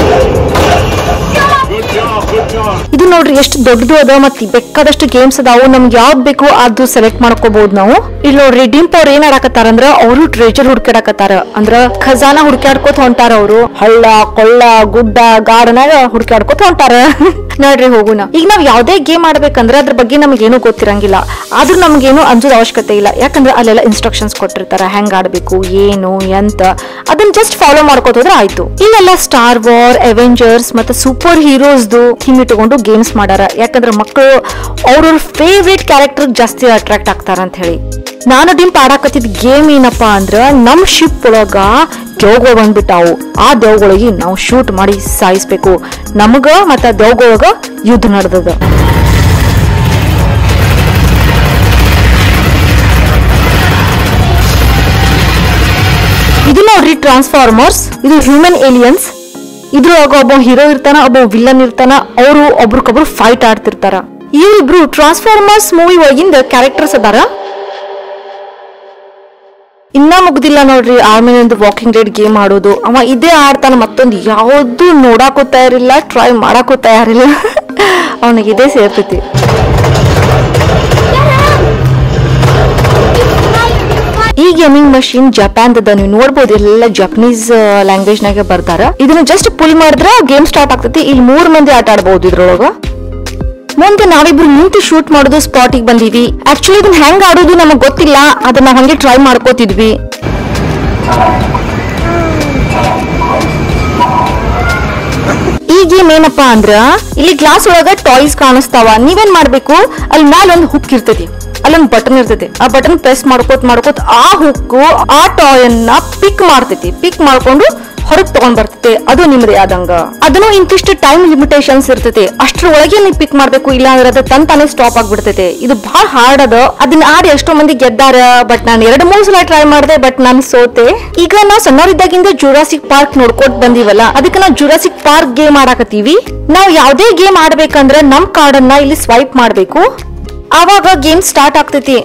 Good job. Good job. ಇದು ನೋಡ್ರಿ ಎಷ್ಟು ದೊಡ್ಡದು ಅದ ಮತ್ತೆ ಬೇಕಾದಷ್ಟು games ಅದಾವು ನಮ್ಗೆ ಯಾವ್ದು ಬೇಕು ಅದು ಸೆಲೆಕ್ಟ್ ಮಾಡ್ಕೋಬಹುದು ನಾವು ಇಲ್ಲಿ ನೋಡ್ರಿ ಡಿಂಪ್ ಅವ್ರ ಏನ್ ಆಡಕತ್ತಾರ ಅಂದ್ರ ಅವರು ಟ್ರೇಜರ್ ಹುಡ್ಕಾಡಕತ್ತಾರ ಅಂದ್ರ ಖಜಾನ ಹುಡ್ಕ್ಯಾಡ್ಕೋತ ಹೊಂಟಾರ ಅವರು ಹಳ್ಳ ಕೊಳ್ಳ ಗುಡ್ಡ ಗಾರ್ಡನಾಗ ಹುಡ್ಕ್ಯಾಡ್ಕೋತ ಹೊಂಟಾರ ನೋಡ್ರಿ ಹೋಗುನ ಈಗ ನಾವ್ ಯಾವ್ದೇ ಗೇಮ್ ಆಡ್ಬೇಕಂದ್ರ ಅದ್ರ ಬಗ್ಗೆ ನಮ್ಗೆ ಏನು ಗೊತ್ತಿರಂಗಿಲ್ಲ ಆದ್ರೂ ನಮ್ಗೇನು ಅಂಜೋದ್ ಅವಶ್ಯಕತೆ ಇಲ್ಲ ಯಾಕಂದ್ರೆ ಅಲ್ಲೆಲ್ಲ ಇನ್ಸ್ಟ್ರಕ್ಷನ್ಸ್ ಕೊಟ್ಟಿರ್ತಾರ ಹೆಂಗ್ ಆಡ್ಬೇಕು ಏನು ಎಂತ ಅದನ್ನ ಜಸ್ಟ್ ಫಾಲೋ ಮಾಡ್ಕೋತ ಹೋದ್ರೆ ಆಯ್ತು ಇಲ್ಲೆಲ್ಲ ಸ್ಟಾರ್ ವಾರ್ ಅವೆಂಜರ್ಸ್ ಮತ್ತೆ ಸೂಪರ್ ಹೀರೋಸ್ದು ಥೀಮ್ ಇಟ್ಕೊಂಡು ಗೇಮ್ಸ್ ಮಾಡಾರ ಯಾಕಂದ್ರೆ ಮಕ್ಕಳು ಅವ್ರವ್ರ ಫೇವ್ರೇಟ್ ಕ್ಯಾರೆಕ್ಟರ್ ಜಾಸ್ತಿ ಅಟ್ರಾಕ್ಟ್ ಆಗ್ತಾರ ಅಂತ ಹೇಳಿ ನಾನು ಡಿಂಪ್ ಆಡಾಕತ್ತಿದ್ ಗೇಮ್ ಏನಪ್ಪಾ ಅಂದ್ರ ನಮ್ ಶಿಪ್ ಒಳಗ ದೇವ್ಗಳು ಬಂದ್ಬಿಟ್ಟಾವು ಆ ದೇವ್ಗಳಿಗೆ ನಾವು ಶೂಟ್ ಮಾಡಿ ಸಾಯಿಸ್ಬೇಕು ನಮಗ ಮತ್ತ ದೇವ್ಗೊಳಗ ಯುದ್ಧ ನಡೆದದ ಇದು ನೋಡ್ರಿ ಟ್ರಾನ್ಸ್ಫಾರ್ಮರ್ಸ್ ಇದು ಹ್ಯೂಮನ್ ಏಲಿಯನ್ಸ್ ಇದ್ರೊಳಗ ಒಬ್ಬ ಹೀರೋ ಇರ್ತಾನ ಒಬ್ಬ ವಿಲ್ಲನ್ ಇರ್ತಾನ ಅವರು ಒಬ್ರಿಗೊಬ್ರು ಫೈಟ್ ಆಡ್ತಿರ್ತಾರ ಇವ್ರಿಬ್ರು ಟ್ರಾನ್ಸ್ಫಾರ್ಮರ್ಸ್ ಮೂವಿ ಒಳಗಿಂದ ಕ್ಯಾರೆಕ್ಟರ್ಸ್ ಅದಾರ ಇನ್ನ ಮುಗ್ದಿಲ್ಲ ನೋಡ್ರಿ ಆಮೇಲೆ ವಾಕಿಂಗ್ ಡೆಡ್ ಗೇಮ್ ಆಡೋದು ಅವ ಇದೇ ಆಡ್ತಾನ ಮತ್ತೊಂದು ಯಾವ್ದು ನೋಡಾಕೂ ತಯಾರಿಲ್ಲ ಟ್ರೈ ಮಾಡಾಕೂ ತಯಾರಿಲ್ಲ ಅವನಿಗೆ ಇದೇ ಸೇರ್ತೈತಿ ಈ ಗೇಮಿಂಗ್ ಮಷೀನ್ ಜಪಾನ್ ಅದ ನೀವು ನೋಡ್ಬೋದು ಎಲ್ಲ ಜಪನೀಸ್ ಲ್ಯಾಂಗ್ವೇಜ್ ನಾಗ ಬರ್ತಾರ ಇದನ್ನ ಜಸ್ಟ್ ಪುಲ್ ಮಾಡಿದ್ರ ಗೇಮ್ ಸ್ಟಾರ್ಟ್ ಆಗ್ತೈತಿ ಇಲ್ಲಿ ಮೂರ್ ಮಂದಿ ಆಟ ಆಡ್ಬಹುದು ಇದ್ರೊಳಗ ಮುಂದೆ ನಾವಿಬ್ರು ನಿಂತು ಶೂಟ್ ಮಾಡೋದು ಸ್ಪಾಟಿಗೆ ಬಂದೀವಿ ಆಕ್ಚುಲಿ ಇದನ್ನ ಹೆಂಗ್ ಆಡೋದು ನಮಗ್ ಗೊತ್ತಿಲ್ಲ ಅದನ್ನ ನಾವ್ ಹಂಗೆ ಟ್ರೈ ಮಾಡ್ಕೋತಿದ್ವಿ ಈ ಗೇಮ್ ಏನಪ್ಪಾ ಅಂದ್ರ ಇಲ್ಲಿ ಗ್ಲಾಸ್ ಒಳಗ ಟಾಯ್ಸ್ ಕಾಣಿಸ್ತಾವ ನೀವೇನ್ ಮಾಡ್ಬೇಕು ಅಲ್ಲಿ ಮ್ಯಾಲ ಒಂದ್ ಹುಕ್ ಇರ್ತೈತಿ ಅಲ್ಲೊಂದ್ ಬಟನ್ ಇರ್ತೈತಿ ಆ ಬಟನ್ ಪ್ರೆಸ್ ಮಾಡ್ಕೋತ್ ಮಾಡ್ಕೋತ್ ಆ ಹುಕ್ಕು ಆ ಟಾಯ್ ಅನ್ನ ಪಿಕ್ ಮಾಡ್ತೈತಿ ಪಿಕ್ ಮಾಡ್ಕೊಂಡು ಹೊರಗ್ ತಗೊಂಡ್ ಬರ್ತೈತಿ ಅದು ನಿಮ್ದೇ ಆದಂಗ ಅದನ್ನು ಇಂತಿಷ್ಟು ಟೈಮ್ ಲಿಮಿಟೇಷನ್ಸ್ ಇರ್ತೈತಿ ಅಷ್ಟ್ರ ಒಳಗೆ ನೀವು ಪಿಕ್ ಮಾಡ್ಬೇಕು ಇಲ್ಲ ಅಂದ್ರೆ ಅದು ತನ್ ತಾನೇ ಸ್ಟಾಪ್ ಆಗ್ಬಿಡ್ತೈತಿ ಇದು ಬಹಳ ಹಾರ್ಡ್ ಅದ ಅದನ್ನ ಆಡಿ ಎಷ್ಟೋ ಮಂದಿ ಗೆದ್ದಾರ ಬಟ್ ನಾನು ಎರಡು ಮೂರು ಸಲ ಟ್ರೈ ಮಾಡಿದೆ ಬಟ್ ನಾನು ಸೋತೆ ಈಗ ನಾವು ಸಣ್ಣವರಿದ್ದಾಗಿಂದ ಜುರಾಸಿಕ್ ಪಾರ್ಕ್ ನೋಡ್ಕೊಟ್ ಬಂದಿವಲ್ಲ ಅದಕ್ಕೆ ನಾವು ಜುರಾಸಿಕ್ ಪಾರ್ಕ್ ಗೇಮ್ ಆಡಕತ್ತೀವಿ ನಾವು ಯಾವ್ದೇ ಗೇಮ್ ಆಡ್ಬೇಕಂದ್ರೆ ನಮ್ ಕಾರ್ಡ್ ಅನ್ನ ಇಲ್ಲಿ ಸ್ವೈಪ್ ಮಾಡ್ಬೇಕು ಆವಾಗ ಗೇಮ್ ಸ್ಟಾರ್ಟ್ ಆಗ್ತೈತಿ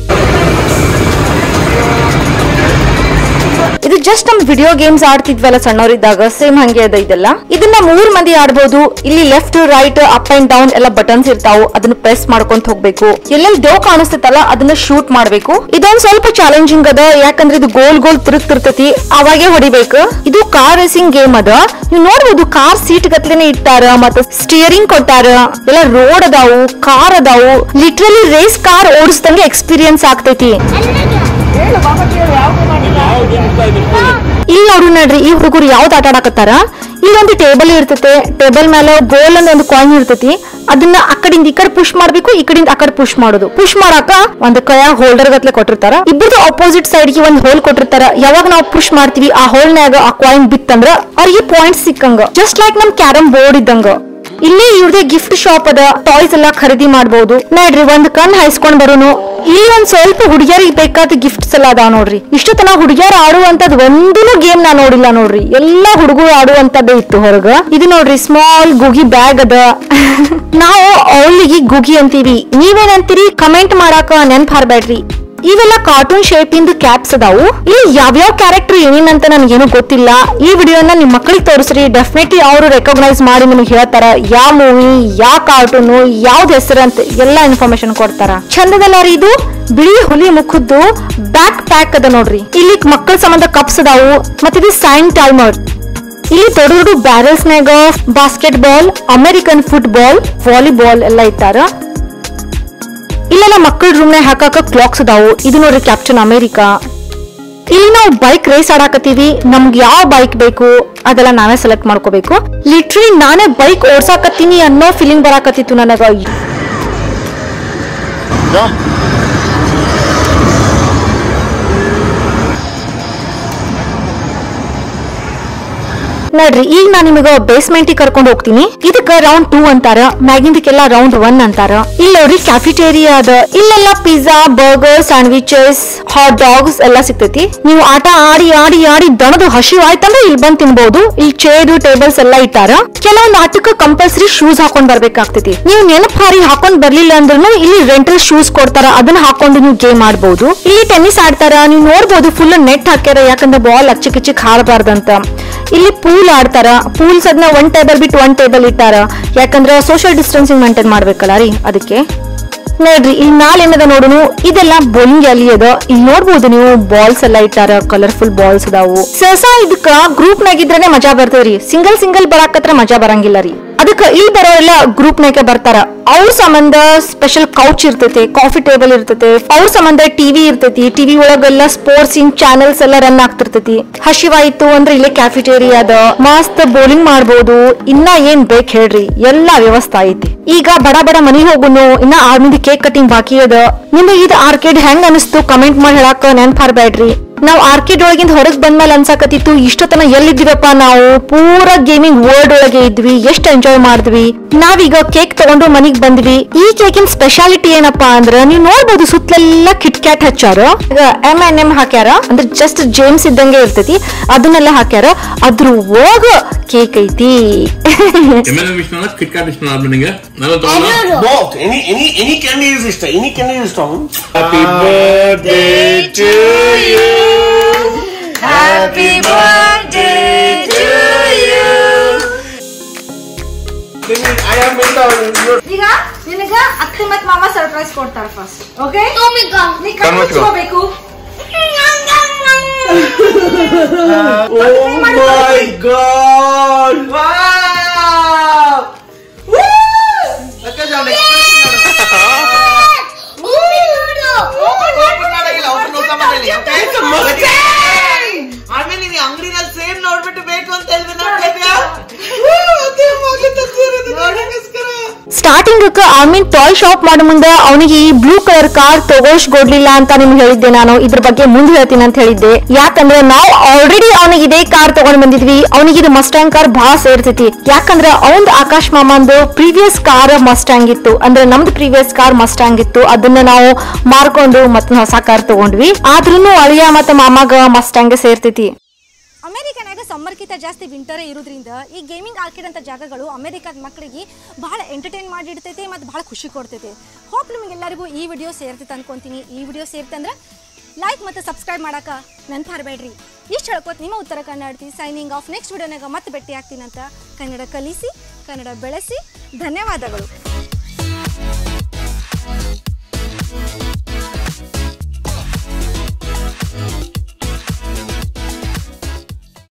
ಇದು ಜಸ್ಟ್ ನಮ್ ವಿಡಿಯೋ ಗೇಮ್ಸ್ ಆಡ್ತಿದ್ವಲ್ಲ ಸಣ್ಣವರಿದ್ದಾಗ ಸೇಮ್ ಹಂಗೆ ಅದ ಇದೆಲ್ಲ ಇದನ್ನ ಮೂರ್ ಮಂದಿ ಆಡ್ಬೋದು ಇಲ್ಲಿ left right up and down ಎಲ್ಲ ಬಟನ್ಸ್ ಇರ್ತಾವು ಅದನ್ನ ಪ್ರೆಸ್ ಮಾಡ್ಕೊಂತ ಹೋಗ್ಬೇಕು ಎಲ್ಲೆಲ್ಲಿ ದೇವ್ ಕಾಣಿಸ್ತೈತಲ್ಲ ಅದನ್ನ ಶೂಟ್ ಮಾಡ್ಬೇಕು ಇದೊಂದ್ ಸ್ವಲ್ಪ ಚಾಲೆಂಜಿಂಗ್ ಅದ ಯಾಕಂದ್ರೆ ಇದು ಗೋಲ್ ಗೋಲ್ ತಿರುಗ್ತಿರ್ತೈತಿ ಅವಾಗೆ ಹೊಡಿಬೇಕು ಇದು ಕಾರ್ ರೇಸಿಂಗ್ ಗೇಮ್ ಅದ ನೀವು ನೋಡ್ಬೋದು ಕಾರ್ ಸೀಟ್ ಗತ್ಲೆನೆ ಇಟ್ಟಾರ ಮತ್ತೆ ಸ್ಟಿಯರಿಂಗ್ ಕೊಟ್ಟಾರ ಎಲ್ಲ ರೋಡ್ ಅದಾವು ಕಾರ್ ಅದಾವು ಲಿಟ್ರಲಿ ರೇಸ್ ಕಾರ್ ಓಡಿಸ್ದಂಗೆ ಎಕ್ಸ್ಪೀರಿಯನ್ಸ್ ಆಗ್ತೈತಿ ಇಲ್ಲಿ ನೋಡು ನೋಡ್ರಿ ಈ ಹುಡುಗರು ಯಾವ್ದು ಆಟ ಆಡಕತ್ತಾರ ಇಲ್ಲೊಂದು ಟೇಬಲ್ ಇರ್ತೈತೆ ಟೇಬಲ್ ಮೇಲೆ ಗೋಲ್ ಅಂತ ಒಂದು ಕಾಯಿನ್ ಇರ್ತೈತಿ ಅದನ್ನ ಆ ಕಡೆಯಿಂದ ಈ ಕಡೆ ಪುಷ್ ಮಾಡ್ಬೇಕು ಈ ಕಡೆಯಿಂದ ಆ ಕಡೆ ಪುಷ್ ಮಾಡೋದು ಪುಷ್ ಮಾಡಾಕ ಒಂದು ಕೈಯಾಗ ಹೋಲ್ಡರ್ ಗತ್ಲೆ ಕೊಟ್ಟಿರ್ತಾರ ಇಬ್ಬರದು ಅಪೋಸಿಟ್ ಸೈಡ್ ಗೆ ಒಂದು ಹೋಲ್ ಕೊಟ್ಟಿರ್ತಾರ ಯಾವಾಗ ನಾವು ಪುಷ್ ಮಾಡ್ತೀವಿ ಆ ಹೋಲ್ನ್ಯಾಗ ಆ ಕಾಯಿನ್ ಬಿತ್ತಂದ್ರ ಅವ್ರಿಗೆ ಪಾಯಿಂಟ್ ಸಿಕ್ಕಂಗ ಜಸ್ಟ್ ಲೈಕ್ ನಮ್ ಕ್ಯಾರಮ್ ಬೋರ್ಡ್ ಇದ್ದಂಗ ಇಲ್ಲಿ ಇವ್ರದೇ ಗಿಫ್ಟ್ ಶಾಪ್ ಅದ ಟಾಯ್ಸ್ ಎಲ್ಲ ಖರೀದಿ ಮಾಡಬಹುದು ನೋಡ್ರಿ ಒಂದ್ ಕಣ್ ಹಾಯಿಸ್ಕೊಂಡ್ ಬರೋನು ಇಲ್ಲಿ ಒಂದ್ ಸ್ವಲ್ಪ ಹುಡುಗಿಯರಿಗೆ ಬೇಕಾದ ಗಿಫ್ಟ್ಸ್ ಎಲ್ಲ ಅದಾವ ನೋಡ್ರಿ ಇಷ್ಟು ತನ ಹುಡುಗಿಯರ್ ಆಡುವಂತದ್ ಒಂದೂನು ಗೇಮ್ ನಾ ನೋಡಿಲ್ಲ ನೋಡ್ರಿ ಎಲ್ಲಾ ಹುಡುಗರು ಆಡುವಂತದ್ದೇ ಇತ್ತು ಹೊರಗ ಇದು ನೋಡ್ರಿ ಸ್ಮಾಲ್ ಗುಗಿ ಬ್ಯಾಗ್ ಅದ ನಾವು ಅವಳಿಗೆ ಗುಗಿ ಅಂತೀವಿ ನೀವೇನಂತೀರಿ ಕಮೆಂಟ್ ಮಾಡಾಕ ನೆನ್ಪ್ ಹಾರ್ಬೇಡ್ರಿ ಇವೆಲ್ಲ ಕಾರ್ಟೂನ್ ಶೇಪ್ ಇಂದು ಕ್ಯಾಪ್ಸ್ ಅದಾವು ಇಲ್ಲಿ ಯಾವ್ಯಾವ ಕ್ಯಾರೆಕ್ಟರ್ ಏನೇನಂತ ನನಗೇನು ಗೊತ್ತಿಲ್ಲ ಈ ವಿಡಿಯೋನ ನಿಮ್ ಮಕ್ಕಳಿಗೆ ತೋರಿಸ್ರಿ ಡೆಫಿನೆಟ್ಲಿ ಅವರು ರೆಕಗ್ನೈಸ್ ಮಾಡಿ ನಿಮಗೆ ಹೇಳ್ತಾರ ಯಾವ ಮೂವಿ ಯಾವ ಕಾರ್ಟೂನ್ ಯಾವ್ದು ಹೆಸರು ಅಂತ ಎಲ್ಲಾ ಇನ್ಫಾರ್ಮೇಶನ್ ಕೊಡ್ತಾರ ಚಂದದಲ್ಲ ರೀ ಇದು ಬಿಳಿ ಹುಲಿ ಮುಖದ್ದು ಬ್ಯಾಕ್ ಪ್ಯಾಕ್ ಅದ ನೋಡ್ರಿ ಇಲ್ಲಿ ಮಕ್ಕಳ ಸಂಬಂಧ ಕಪ್ಸ್ ಅದಾವು ಮತ್ತೆ ಸೈನ್ ಟೈಮರ್ ಇಲ್ಲಿ ದೊಡ್ಡ ದೊಡ್ಡ ಬ್ಯಾರಲ್ಸ್ ನಾಗ basketball American football volleyball ಎಲ್ಲ ಇಟ್ಟಾರ ಇಲ್ಲೆಲ್ಲ ಮಕ್ಕಳ ರೂಮ್ ನಾಗ ಹಾಕಾಕ ಕ್ಲಾಕ್ಸ್ ಅದಾವು ಇದು ನೋಡ್ರಿ ಕ್ಯಾಪ್ಟನ್ ಅಮೆರಿಕಾ ಇಲ್ಲಿ ನಾವು ಬೈಕ್ ರೇಸ್ ಆಡಾಕತ್ತೀವಿ ನಮ್ಗೆ ಯಾವ ಬೈಕ್ ಬೇಕು ಅದೆಲ್ಲ ನಾವೇ ಸೆಲೆಕ್ಟ್ ಮಾಡ್ಕೋಬೇಕು ಲಿಟ್ರಲಿ ನಾನೇ ಬೈಕ್ ಓಡ್ಸಾಕತ್ತೀನಿ ಅನ್ನೋ ಫೀಲಿಂಗ್ ಬರಾಕತ್ತಿತ್ತು ನನಗ ನೋಡ್ರಿ ಈಗ ನಾನು ನಿಮಗೆ ಬೇಸ್ಮೆಂಟ್ ಕರ್ಕೊಂಡು ಹೋಗ್ತೀನಿ ಇದಕ್ಕ ರೌಂಡ್ ಟೂ ಅಂತಾರ ಮ್ಯಾಗಿಂದಕ್ಕೆಲ್ಲ ರೌಂಡ್ ಒನ್ ಅಂತಾರ ಇಲ್ಲಿ ನೋಡ್ರಿ ಕ್ಯಾಫಿಟೇರಿಯಾ ಅದ ಇಲ್ಲೆಲ್ಲ pizza burger sandwiches hot dogs ಎಲ್ಲ ಸಿಗ್ತೈತಿ ನೀವು ಆಟ ಆಡಿ ಆಡಿ ಆಡಿ ದಣದು ಹಸಿವು ಆಯ್ತಂದ್ರೆ ಇಲ್ಲಿ ಬಂದ್ ತಿನ್ಬಹುದು ಇಲ್ಲಿ ಚೇರು ಟೇಬಲ್ಸ್ ಎಲ್ಲ ಇಟ್ಟಾರ ಕೆಲವೊಂದು ಆಟಕ್ಕೆ ಕಂಪಲ್ಸರಿ ಶೂಸ್ ಹಾಕೊಂಡ್ ಬರ್ಬೇಕಾಗ್ತೈತಿ ನೀವು ನೆನಪು ಹಾರಿ ಹಾಕೊಂಡ್ ಬರ್ಲಿಲ್ಲ ಅಂದ್ರೂ ಇಲ್ಲಿ ರೆಂಟಲ್ ಶೂಸ್ ಕೊಡ್ತಾರ ಅದನ್ನ ಹಾಕೊಂಡು ನೀವು ಗೇಮ್ ಆಡ್ಬಹುದು ಇಲ್ಲಿ ಟೆನ್ನಿಸ್ ಆಡ್ತಾರ ನೀವು ನೋಡ್ಬೋದು ಫುಲ್ ನೆಟ್ ಹಾಕ್ಯಾರ ಯಾಕಂದ್ರೆ ಬಾಲ್ ಅಚ್ಚಕ್ ಇಚ್ಚಕ್ ಹಾರಬಾರ್ದಂತ ಇಲ್ಲಿ ಪೂಲ್ ಆಡ್ತಾರ ಪೂಲ್ಸ್ ಅದನ್ನ ಒನ್ ಟೇಬಲ್ ಬಿಟ್ಟು ಒನ್ ಟೇಬಲ್ ಇಟ್ಟಾರ ಯಾಕಂದ್ರೆ ಸೋಷಿಯಲ್ ಡಿಸ್ಟೆನ್ಸಿಂಗ್ ಮೇಂಟೈನ್ ಮಾಡ್ಬೇಕಲ್ಲ ರೀ ಅದಕ್ಕೆ ನೋಡ್ರಿ ಇಲ್ಲಿ ಮ್ಯಾಲ ಏನದ ನೋಡುನು ಇದೆಲ್ಲ ಬೌಲಿಂಗ್ ಅಲ್ಲಿ ಅದ ಇಲ್ಲಿ ನೋಡ್ಬೋದು ನೀವು ಬಾಲ್ಸ್ ಎಲ್ಲ ಇಟ್ಟಾರ ಕಲರ್ಫುಲ್ ಬಾಲ್ಸ್ ಅದಾವು ಸಹಸಾ ಇದಕ್ಕ ಗ್ರೂಪ್ ನಾಗಿದ್ರೇನೆ ಮಜಾ ಬರ್ತದ್ರಿ ಸಿಂಗಲ್ ಸಿಂಗಲ್ ಬರಾಕತ್ರ ಮಜಾ ಬರಂಗಿಲ್ಲ ರೀ ಅದಕ್ಕ ಇಲ್ಲಿ ಬರೋರೆಲ್ಲ ಗ್ರೂಪ್ ನಾಗ ಬರ್ತಾರ ಅವ್ರ ಸಂಬಂಧ ಸ್ಪೆಷಲ್ ಕೌಚ್ ಇರ್ತೈತಿ ಕಾಫಿ ಟೇಬಲ್ ಇರ್ತೈತಿ ಅವ್ರ ಸಂಬಂಧ ಟಿವಿ ಇರ್ತೈತಿ ಟಿವಿ ಒಳಗೆಲ್ಲ ಸ್ಪೋರ್ಟ್ಸ್ ಇನ್ ಚಾನೆಲ್ಸ್ ಎಲ್ಲ ರನ್ ಆಗ್ತಿರ್ತೈತಿ ಹಸಿವಾಯ್ತು ಅಂದ್ರೆ ಇಲ್ಲೇ ಕ್ಯಾಫಿಟೇರಿಯಾ ಅದ ಮಸ್ತ್ ಬೌಲಿಂಗ್ ಮಾಡ್ಬೋದು ಇನ್ನ ಏನ್ ಬೇಕ್ ಹೇಳ್ರಿ ಎಲ್ಲಾ ವ್ಯವಸ್ಥೆ ಐತಿ ಈಗ ಬಡ ಬಡ ಮನಿ ಹೋಗುನು ಇನ್ನ ಆರ್ಮಿದ ಕೇಕ್ ಕಟಿಂಗ್ ಬಾಕಿ ಅದ ನಿಮಗೆ ಇದು ಆರ್ಕೇಡ್ ಹೆಂಗ್ ಅನಿಸ್ತು ಕಮೆಂಟ್ ಮಾಡಿ ಹೇಳಾಕ ನೆನ್ಪಾರ್ಬೇಡ್ರಿ ನಾವ್ ಆರ್ಕಿಡ್ ಒಳಗಿಂದ ಹೊರಗ್ ಬಂದ್ಮೇಲೆ ಅನ್ಸಾಕತ್ತಿತ್ತು ಇಷ್ಟೊತ್ತನ ಎಲ್ಲಿದ್ದೀವಪ್ಪ ನಾವು ಪೂರಾ ಗೇಮಿಂಗ್ ವರ್ಲ್ಡ್ ಒಳಗೆ ಇದ್ವಿ ಎಷ್ಟ್ ಎಂಜಾಯ್ ಮಾಡಿದ್ವಿ ನಾವೀಗ ಕೇಕ್ ತಗೊಂಡು ಮನಿಗ್ ಬಂದ್ವಿ ಈ ಕೇಕಿನ ಸ್ಪೆಷಾಲಿಟಿ ಏನಪ್ಪಾ ಅಂದ್ರ ನೀವ್ ನೋಡ್ಬೋದು ಸುತ್ತಲೆಲ್ಲ ಕಿಟ್ ಕ್ಯಾಟ್ ಹಚ್ಚಾರ ಈಗ ಎಮ್ ಎನ್ ಎಂ ಹಾಕ್ಯಾರ ಅಂದ್ರೆ ಜಸ್ಟ್ ಜೇಮ್ಸ್ ಇದ್ದಂಗೆ ಇರ್ತೈತಿ ಅದನ್ನೆಲ್ಲ ಹಾಕ್ಯಾರ ಅದ್ರ ಒಳಗ ಕೇಕ್ ಐತಿ ಎಮ್ಮೆಲ್ ವಿಷ್ಣು ಕಿಟ್ ಕಾಟ್ ಇಷ್ಟ ಆದ್ಮೇಲೆ ನಿಂಗೆ ನಾನು ತಗೊಂಡ Both. Any any any candy is ಇಷ್ಟ. Any candy is strong. Happy birthday to you. Happy birthday to you. I am in the. ಈಗ ನಿನಗ ಅತ್ತೆ ಮತ್ ಮಾಮ ಸರ್ಪ್ರೈಸ್ ಕೊಡ್ತಾರ ಫಸ್ಟ್ ಓಕೆ Tommy gum. ನೀ ಕಣ್ಣು ಮುಚ್ಕೋಬೇಕು Oh my God! Wow! Woo! ಅಕ್ಕ ಜಾವ್ ಓಪನ್ ಮಾಡಂಗಿಲ್ಲ ಓಪನ್ ಓಪನ್ ಮಾಡಲಿ ಆಮೇಲೆ ನೀನು ಅಂಗಡಿನಲ್ಲಿ ಸೇಮ್ ನೋಡ್ಬಿಟ್ಟು ಬೇಕು ಅಂತ ಹೇಳಿದ್ರೆ ನೋಡ್ಲೇದ್ಯಾ ನೋಡೋಕ್ಕೋಸ್ಕರ ಸ್ಟಾರ್ಟಿಂಗ್ ಆರ್ಮಿನ್ ಟಾಯ್ ಶಾಪ್ ಮಾಡೋ ಮುಂದೆ ಅವನಿಗೆ ಈ ಬ್ಲೂ ಕಲರ್ ಕಾರ್ ತಗೋಶ್ ಕೊಡ್ಲಿಲ್ಲ ಅಂತ ನಿಮ್ಗೆ ಹೇಳಿದ್ದೆ ನಾನು ಇದ್ರ ಬಗ್ಗೆ ಮುಂದೆ ಹೇಳ್ತೀನಿ ಅಂತ ಹೇಳಿದ್ದೆ ಯಾಕಂದ್ರೆ ನಾವು ಆಲ್ರೆಡಿ ಅವನಿಗೆ ಇದೇ ಕಾರ್ ತಗೊಂಡ್ ಬಂದಿದ್ವಿ ಅವನಿಗೆ ಇದು ಮಸ್ಟ್ಯಾಂಗ್ ಕಾರ್ ಬಹಳ ಸೇರ್ತೈತಿ ಯಾಕಂದ್ರೆ ಅವಂದ್ ಆಕಾಶ್ ಮಾಮಂದು ಪ್ರೀವಿಯಸ್ ಕಾರ್ ಮಸ್ಟ್ಯಾಂಗ್ ಇತ್ತು ಅಂದ್ರೆ ನಮ್ದು ಪ್ರೀವಿಯಸ್ ಕಾರ್ ಮಸ್ಟ್ಯಾಂಗ್ ಇತ್ತು ಅದನ್ನ ನಾವು ಮಾರ್ಕೊಂಡು ಮತ್ತೆ ಹೊಸ ಕಾರ್ ತಗೊಂಡ್ವಿ ಆದ್ರೂ ಅಳಿಯ ಮತ್ತೆ ಮಾಮಾಗ ಮಸ್ಟ್ಯಾಂಗ್ ಸೇರ್ತೈತಿ ಅಮೆರಿಕನಾಗ ಸಮ್ಮರ್ಕಿಂತ ಜಾಸ್ತಿ ವಿಂಟರೇ ಇರೋದ್ರಿಂದ ಈ ಗೇಮಿಂಗ್ ಆರ್ಕಿಡ್ ಅಂತ ಜಾಗಗಳು ಅಮೆರಿಕದ ಮಕ್ಕಳಿಗೆ ಭಾಳ ಎಂಟರ್ಟೈನ್ ಮಾಡಿಡ್ತೈತೆ ಮತ್ತು ಭಾಳ ಖುಷಿ ಕೊಡ್ತೈತೆ ಹೋಪ್ ನಿಮಗೆಲ್ಲರಿಗೂ ಈ ವಿಡಿಯೋ ಸೇರ್ತೈತೆ ಅನ್ಕೊಂತೀನಿ ಈ ವಿಡಿಯೋ ಸೇರ್ತಂದ್ರೆ ಲೈಕ್ ಮತ್ತು ಸಬ್ಸ್ಕ್ರೈಬ್ ಮಾಡಕ್ಕೆ ನೆನಪಾರಬೇಡ್ರಿ ಇಷ್ಟು ಹೇಳ್ಕೊತ ನಿಮ್ಮ ಉತ್ತರ ಕನ್ನಡತಿ ಸೈನಿಂಗ್ ಆಫ್ ನೆಕ್ಸ್ಟ್ ವಿಡಿಯೋನಾಗ ಮತ್ತೆ ಭೇಟಿ ಆಗ್ತೀನಂತ ಕನ್ನಡ ಕಲಿಸಿ ಕನ್ನಡ ಬೆಳೆಸಿ ಧನ್ಯವಾದಗಳು